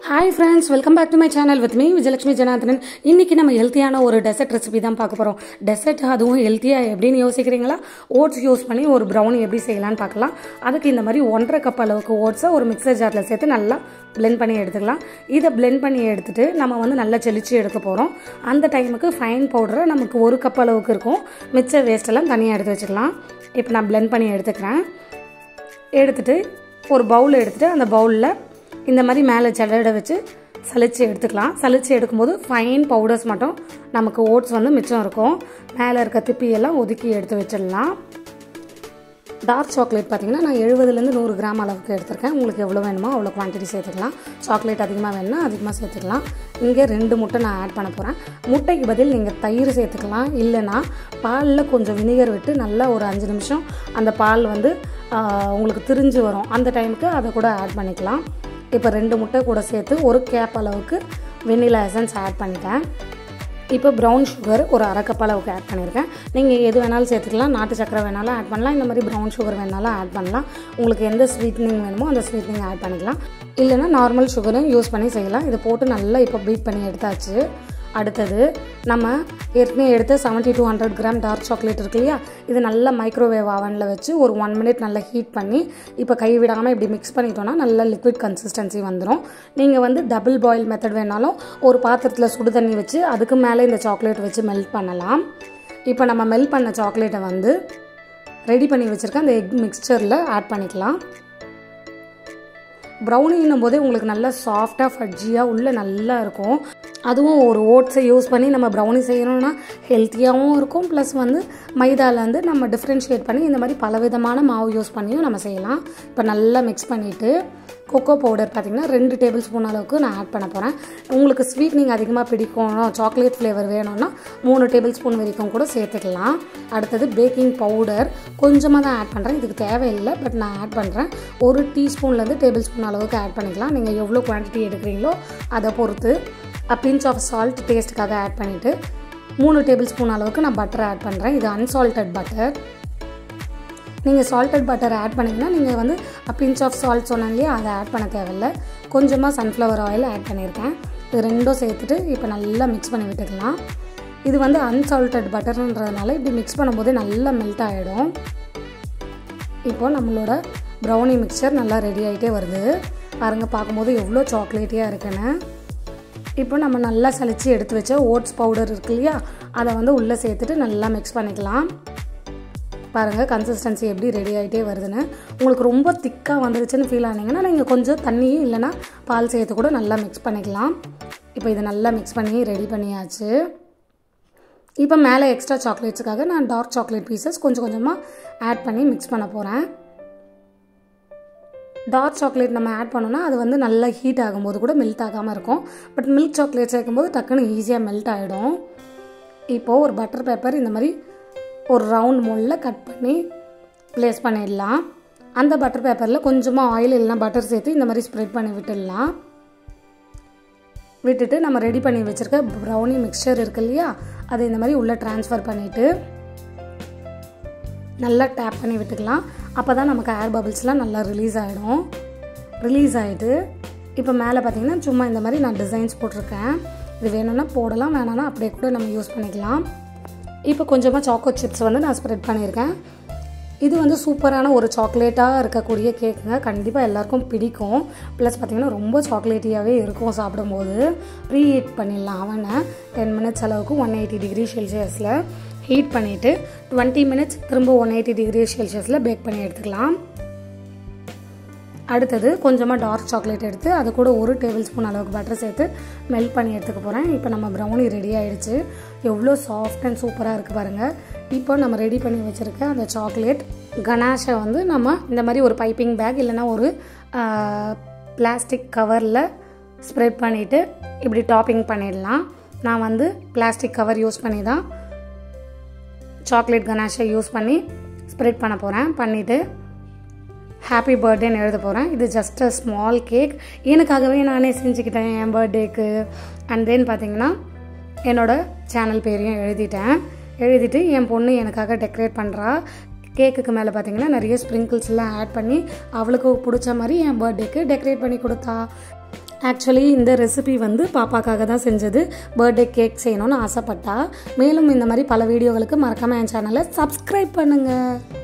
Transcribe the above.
hi friends welcome back to my channel with me Vijayalakshmi Janardhanan இன்னைக்கு நம்ம ஹெல்த்தியான ஒரு டெசர்ட் ரெசிபி தான் பார்க்க போகிறோம் டெசர்ட் அதுவும் ஹெல்த்தியாக எப்படின்னு யோசிக்கிறீங்களா ஓட்ஸ் யூஸ் பண்ணி ஒரு ப்ரௌனி எப்படி செய்யலாம்னு பார்க்கலாம் அதுக்கு இந்த மாதிரி ஒன்றரை கப் அளவுக்கு ஓட்ஸை ஒரு மிக்சர் ஜாரில் சேர்த்து நல்லா பிளெண்ட் பண்ணி எடுத்துக்கலாம் இதை பிளெண்ட் பண்ணி எடுத்துட்டு நம்ம வந்து நல்லா செலிச்சு எடுக்க போகிறோம் அந்த டைமுக்கு ஃபைன் பவுடரை நமக்கு ஒரு கப் அளவுக்கு இருக்கும் மிச்ச வேஸ்ட்டெல்லாம் தனியாக எடுத்து வச்சுக்கலாம் இப்போ நான் பிளெண்ட் பண்ணி எடுத்துக்கிறேன் எடுத்துட்டு ஒரு பவுல் எடுத்துட்டு அந்த பவுலில் இந்த மாதிரி மேலே ஜல்லடை வச்சு சலிச்சு எடுத்துக்கலாம் சலிச்சு எடுக்கும்போது ஃபைன் பவுடர்ஸ் மட்டும் நமக்கு ஓட்ஸ் வந்து மிச்சம் இருக்கும் மேலே இருக்க திப்பியெல்லாம் ஒதுக்கி எடுத்து வச்சிடலாம் டார்க் சாக்லேட் பார்த்தீங்கன்னா நான் எழுபதுலேருந்து நூறு கிராம் அளவுக்கு எடுத்திருக்கேன் உங்களுக்கு எவ்வளோ வேணுமோ அவ்வளோ குவான்டிட்டி சேர்த்துக்கலாம் சாக்லேட் அதிகமாக வேணும்னா அதிகமாக சேர்த்துக்கலாம் இங்கே ரெண்டு முட்டை நான் ஆட் பண்ண போகிறேன் முட்டைக்கு பதில் நீங்கள் தயிர் சேர்த்துக்கலாம் இல்லைன்னா பாலில் கொஞ்சம் வினிகர் விட்டு நல்லா ஒரு அஞ்சு நிமிஷம் அந்த பால் வந்து ஆஹ், உங்களுக்கு திரிஞ்சு வரும் அந்த டைமுக்கு அதை கூட ஆட் பண்ணிக்கலாம் இப்போ ரெண்டு முட்டை கூட சேர்த்து ஒரு கேப் அளவுக்கு வெண்ணிலா எசன்ஸ் ஆட் பண்ணிட்டேன் இப்போ ப்ரௌன் சுகர் ஒரு அரை கப் அளவுக்கு ஆட் பண்ணியிருக்கேன் நீங்கள் எது வேணாலும் சேர்த்துக்கலாம் நாட்டு சக்கரை வேணாலும் ஆட் பண்ணலாம் இந்த மாதிரி ப்ரௌன் சுகர் வேணாலும் ஆட் பண்ணலாம் உங்களுக்கு எந்த ஸ்வீட்னிங் வேணுமோ அந்த ஸ்வீட்னிங் ஆட் பண்ணிக்கலாம் இல்லைன்னா நார்மல் சுகரும் யூஸ் பண்ணி செய்யலாம் இதை போட்டு நல்லா இப்போ பீட் பண்ணி எடுத்தாச்சு அடுத்தது நம்ம ஏற்கனவே எடுத்த seventy to hundred gram dark chocolate இருக்கு இல்லையா இது நல்லா மைக்ரோவேவ் அவனில் வச்சு ஒரு ஒன் மினிட் நல்லா ஹீட் பண்ணி இப்போ கை விடாமல் இப்படி மிக்ஸ் பண்ணிட்டோம்னா நல்ல லிக்விட் கன்சிஸ்டன்சி வந்துடும் நீங்கள் வந்து டபுள் பாயில் மெத்தட் வேணாலும் ஒரு பாத்திரத்தில் சுடு தண்ணி வச்சு அதுக்கு மேலே இந்த சாக்லேட் வச்சு மெல்ட் பண்ணலாம் இப்போ நம்ம மெல்ட் பண்ண சாக்லேட்டை வந்து ரெடி பண்ணி வச்சுருக்க அந்த எக் மிக்சரில் ஆட் பண்ணிக்கலாம் ப்ரௌனின்னும் போதே உங்களுக்கு நல்லா சாஃப்டாக ஃபட்ஜியாக உள்ளே நல்லா இருக்கும் அதுவும் ஒரு ஓட்ஸை யூஸ் பண்ணி நம்ம ப்ரௌனி செய்யணும்னா ஹெல்த்தியாகவும் இருக்கும் ப்ளஸ் வந்து மைதாவில் வந்து நம்ம டிஃப்ரென்ஷியேட் பண்ணி இந்த மாதிரி பலவிதமான மாவு யூஸ் பண்ணியும் நம்ம செய்யலாம் இப்போ நல்லா மிக்ஸ் பண்ணிவிட்டு கொக்கோ பவுடர் பார்த்திங்கன்னா ரெண்டு டேபிள் ஸ்பூன் அளவுக்கு நான் ஆட் பண்ண போகிறேன் உங்களுக்கு ஸ்வீட்னிங் அதிகமாக பிடிக்கும் சாக்லேட் ஃப்ளேவர் வேணும்னா மூணு டேபிள் ஸ்பூன் வரைக்கும் கூட சேர்த்துக்கலாம் அடுத்தது பேக்கிங் பவுடர் கொஞ்சமாக தான் ஆட் பண்ணுறேன் இதுக்கு தேவையில்லை பட் நான் ஆட் பண்ணுறேன் ஒரு டீஸ்பூன்லேருந்து டேபிள் ஸ்பூன் அளவுக்கு ஆட் பண்ணிக்கலாம் நீங்கள் எவ்வளோ குவான்டிட்டி எடுக்கிறீங்களோ அதை பொறுத்து பிஞ்ச் ஆஃப் சால்ட் டேஸ்ட்டுக்காக ஆட் பண்ணிவிட்டு மூணு டேபிள் ஸ்பூன் அளவுக்கு நான் பட்டர் ஆட் பண்ணுறேன் இது அன்சால்டட் பட்டர் நீங்கள் சால்டட் பட்டர் ஆட் பண்ணிங்கன்னா நீங்கள் வந்து பிஞ்ச் ஆஃப் சால்ட் சொன்னாங்க இல்லையா அதை ஆட் பண்ண தேவையில்ல கொஞ்சமாக சன்ஃப்ளவர் ஆயில் ஆட் பண்ணியிருக்கேன் இது ரெண்டும் சேர்த்துட்டு இப்போ நல்லா மிக்ஸ் பண்ணி விட்டுக்கலாம் இது வந்து அன்சால்டட் பட்டர்ன்றதுனால இப்படி மிக்ஸ் பண்ணும்போதே நல்லா மெல்ட் ஆகிடும் இப்போ நம்மளோட ப்ரௌனி மிக்சர் நல்லா ரெடி ஆகிட்டே வருது பாருங்கள் பார்க்கும்போது எவ்வளோ சாக்லேட்டியாக இருக்குன்னு இப்போ நம்ம நல்லா சலிச்சு எடுத்து வச்ச ஓட்ஸ் பவுடர் இருக்கு இல்லையா அதை வந்து உள்ளே சேர்த்துட்டு நல்லா மிக்ஸ் பண்ணிக்கலாம் பாருங்கள் கன்சிஸ்டன்சி எப்படி ரெடி ஆகிட்டே வருதுன்னு உங்களுக்கு ரொம்ப திக்காக வந்துருச்சுன்னு ஃபீல் ஆனீங்கன்னா நீங்கள் கொஞ்சம் தண்ணியும் இல்லைன்னா பால் சேர்த்து கூட நல்லா மிக்ஸ் பண்ணிக்கலாம் இப்போ இதை நல்லா மிக்ஸ் பண்ணி ரெடி பண்ணியாச்சு இப்போ மேலே எக்ஸ்ட்ரா சாக்லேட்ஸுக்காக நான் டார்க் சாக்லேட் பீசஸ் கொஞ்சம் கொஞ்சமாக ஆட் பண்ணி மிக்ஸ் பண்ண போகிறேன் டார்க் சாக்லேட் நம்ம ஆட் பண்ணோம்னா அது வந்து நல்லா ஹீட் ஆகும்போது கூட மெல்ட் ஆகாமல் இருக்கும் பட் மில்க் சாக்லேட் சேர்க்கும்போது டக்குன்னு ஈஸியாக மெல்ட் ஆகிடும் இப்போது ஒரு பட்டர் பேப்பர் இந்த மாதிரி ஒரு ரவுண்ட் மோல்டில் கட் பண்ணி ப்ளேஸ் பண்ணிடலாம் அந்த பட்டர் பேப்பரில் கொஞ்சமாக ஆயில் இல்லைனா பட்டர் சேர்த்து இந்த மாதிரி ஸ்ப்ரெட் பண்ணி விட்டுடலாம் விட்டுட்டு நம்ம ரெடி பண்ணி வச்சுருக்க ப்ரௌனி மிக்சர் இருக்கு இல்லையா அதை இந்த மாதிரி உள்ளே ட்ரான்ஸ்ஃபர் பண்ணிவிட்டு நல்லா டேப் பண்ணி விட்டுக்கலாம் அப்போ தான் நமக்கு ஏர் பபிள்ஸ்லாம் நல்லா ரிலீஸ் ஆகிடும் ரிலீஸ் ஆகிட்டு இப்போ மேலே பார்த்தீங்கன்னா சும்மா இந்த மாதிரி நான் டிசைன்ஸ் போட்டிருக்கேன் இது வேணும்னா போடலாம் வேணாம்னா அப்படியே கூட நம்ம யூஸ் பண்ணிக்கலாம் இப்போ கொஞ்சமாக சாக்கோ சிப்ஸ் வந்து நான் ஸ்ப்ரெட் பண்ணியிருக்கேன் இது வந்து சூப்பரான ஒரு சாக்லேட்டாக இருக்கக்கூடிய கேக்குங்க கண்டிப்பாக எல்லாருக்கும் பிடிக்கும் ப்ளஸ் பார்த்திங்கன்னா ரொம்ப சாக்லேட்டியாகவே இருக்கும் சாப்பிடும்போது ப்ரீ ஹீட் பண்ணிடலாம் அவனை டென் மினிட்ஸ் அளவுக்கு ஒன் எயிட்டி டிகிரி செல்சியஸில் ஹீட் பண்ணிவிட்டு டுவெண்ட்டி மினிட்ஸ் திரும்ப ஒன் எயிட்டி டிகிரி செல்சியஸில் பேக் பண்ணி எடுத்துக்கலாம் அடுத்தது கொஞ்சமாக டார்க் சாக்லேட் எடுத்து அது கூட ஒரு டேபிள் ஸ்பூன் அளவுக்கு பட்டர் சேர்த்து மெல்ட் பண்ணி எடுத்துக்க போகிறேன் இப்போ நம்ம ப்ரௌனி ரெடி ஆகிடுச்சு எவ்வளோ சாஃப்ட் அண்ட் சூப்பராக இருக்குது பாருங்கள் இப்போ நம்ம ரெடி பண்ணி வச்சுருக்க அந்த சாக்லேட் கனாஷை வந்து நம்ம இந்த மாதிரி ஒரு பைப்பிங் பேக் இல்லைன்னா ஒரு பிளாஸ்டிக் கவரில் ஸ்ப்ரெட் பண்ணிவிட்டு இப்படி டாப்பிங் பண்ணிடலாம் நான் வந்து பிளாஸ்டிக் கவர் யூஸ் பண்ணி தான் சாக்லேட் கனாஷை யூஸ் பண்ணி ஸ்ப்ரெட் பண்ண போகிறேன் பண்ணிவிட்டு ஹாப்பி பர்த்டேன்னு எழுத போகிறேன் இது ஜஸ்ட் அ ஸ்மால் கேக் எனக்காகவே நானே செஞ்சுக்கிட்டேன் என் பர்த்டேக்கு அண்ட் தென் பார்த்தீங்கன்னா என்னோட சேனல் பேரையும் எழுதிட்டேன் எழுதிட்டு என் பொண்ணு எனக்காக டெக்கரேட் பண்ணுறா கேக்குக்கு மேலே பார்த்தீங்கன்னா நிறைய ஸ்ப்ரிங்கிள்ஸ்லாம் ஆட் பண்ணி அவளுக்கு பிடிச்ச மாதிரி என் பர்த்டேக்கு டெக்கரேட் பண்ணி கொடுத்தா ஆக்சுவலி இந்த ரெசிபி வந்து பாப்பாக்காக தான் செஞ்சது பர்த்டே கேக் செய்யணும்னு ஆசைப்பட்டா மேலும் இந்த மாதிரி பல வீடியோகளுக்கு மறக்காமல் என் சேனலை சப்ஸ்கிரைப் பண்ணுங்கள்